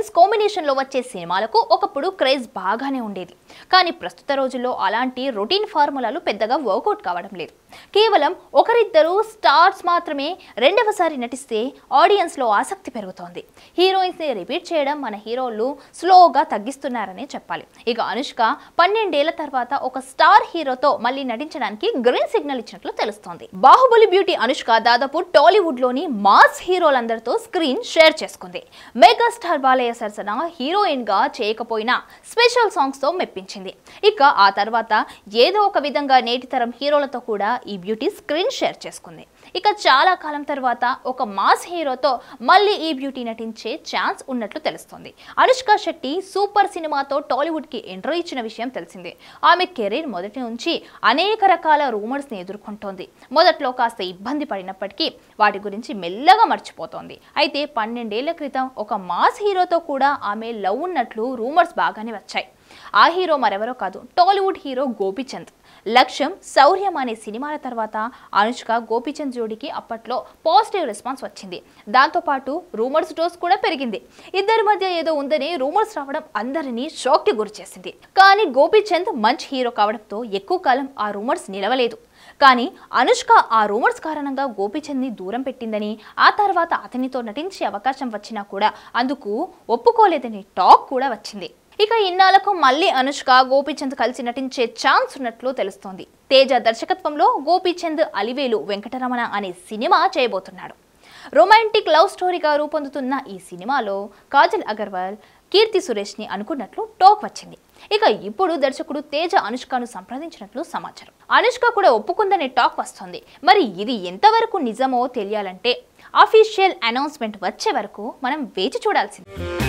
heroines కాంబినేషన్లో వచ్చే సినిమాలకు ఒకప్పుడు క్రేజ్ బాగానే ఉండేది కానీ ప్రస్తుత రోజుల్లో అలాంటి రొటీన్ ఫార్ములాలు పెద్దగా వర్కౌట్ కావడం లేదు కేవలం ఒకరిద్దరు స్టార్స్ మాత్రమే రెండవసారి నటిస్తే ఆడియన్స్లో ఆసక్తి పెరుగుతోంది హీరోయిన్స్ని రిపీట్ చేయడం మన హీరోలు స్లోగా తగ్గిస్తున్నారనే చెప్పాలి ఇక అనుష్క పన్నెండేళ్ల తర్వాత ఒక స్టార్ హీరోతో మళ్ళీ నటించడానికి గ్రీన్ సిగ్నల్ ఇచ్చినట్లు తెలుస్తోంది బాహుబలి బ్యూటీ అనుష్క దాదాపు టాలీవుడ్ లోని మాస్ హీరోలందరితో స్క్రీన్ షేర్ చేసుకుంది మెగాస్టార్ బాలయ్య సరసన హీరోయిన్ గా చేయకపోయినా స్పెషల్ సాంగ్స్ తో మెప్పించింది ఇక ఆ తర్వాత ఏదో ఒక విధంగా నేటి తరం హీరోలతో కూడా ఈ బ్యూటీ స్క్రీన్ షేర్ చేసుకుంది ఇక చాలా కాలం తర్వాత ఒక మాస్ హీరోతో మళ్ళీ ఈ బ్యూటీ నటించే ఛాన్స్ ఉన్నట్లు తెలుస్తోంది అనుష్క శెట్టి సూపర్ సినిమాతో టాలీవుడ్ కి ఎంట్రీ ఇచ్చిన విషయం తెలిసిందే ఆమె కెరీర్ మొదటి నుంచి అనేక రకాల రూమర్స్ ని ఎదుర్కొంటోంది మొదట్లో కాస్త ఇబ్బంది పడినప్పటికీ వాటి గురించి మెల్లగా మర్చిపోతోంది అయితే పన్నెండేళ్ల క్రితం ఒక మాస్ హీరోతో కూడా ఆమె లవ్ ఉన్నట్లు రూమర్స్ బాగానే వచ్చాయి ఆ హీరో మరెవరో కాదు టాలీవుడ్ హీరో గోపీచంద్ లక్ష్యం శౌర్యం అనే సినిమాల తర్వాత అనుష్క గోపీచంద్ జోడీకి అప్పట్లో పాజిటివ్ రెస్పాన్స్ వచ్చింది దాంతోపాటు రూమర్స్ డోస్ కూడా పెరిగింది ఇద్దరి మధ్య ఏదో ఉందని రూమర్స్ రావడం అందరినీ షాక్కి గురిచేసింది కానీ గోపీచంద్ మంచి హీరో కావడంతో ఎక్కువ కాలం ఆ రూమర్స్ నిలవలేదు కానీ అనుష్క ఆ రూమర్స్ కారణంగా గోపీచంద్ని దూరం పెట్టిందని ఆ తర్వాత అతనితో నటించే అవకాశం వచ్చినా కూడా అందుకు ఒప్పుకోలేదని టాక్ కూడా వచ్చింది ఇక ఇన్నాళ్లకు మళ్ళీ అనుష్క గోపీచంద్ కలిసి నటించే ఛాన్స్ ఉన్నట్లు తెలుస్తోంది తేజ దర్శకత్వంలో గోపీచంద్ అలివేలు వెంకటరమణ అనే సినిమా చేయబోతున్నాడు రొమాంటిక్ లవ్ స్టోరీగా రూపొందుతున్న ఈ సినిమాలో కాజల్ అగర్వాల్ కీర్తి సురేష్ని అనుకున్నట్లు టాక్ వచ్చింది ఇక ఇప్పుడు దర్శకుడు తేజ అనుష్కను సంప్రదించినట్లు సమాచారం అనుష్క కూడా ఒప్పుకుందనే టాక్ వస్తోంది మరి ఇది ఎంతవరకు నిజమో తెలియాలంటే అఫీషియల్ అనౌన్స్మెంట్ వచ్చే వరకు మనం వేచి చూడాల్సింది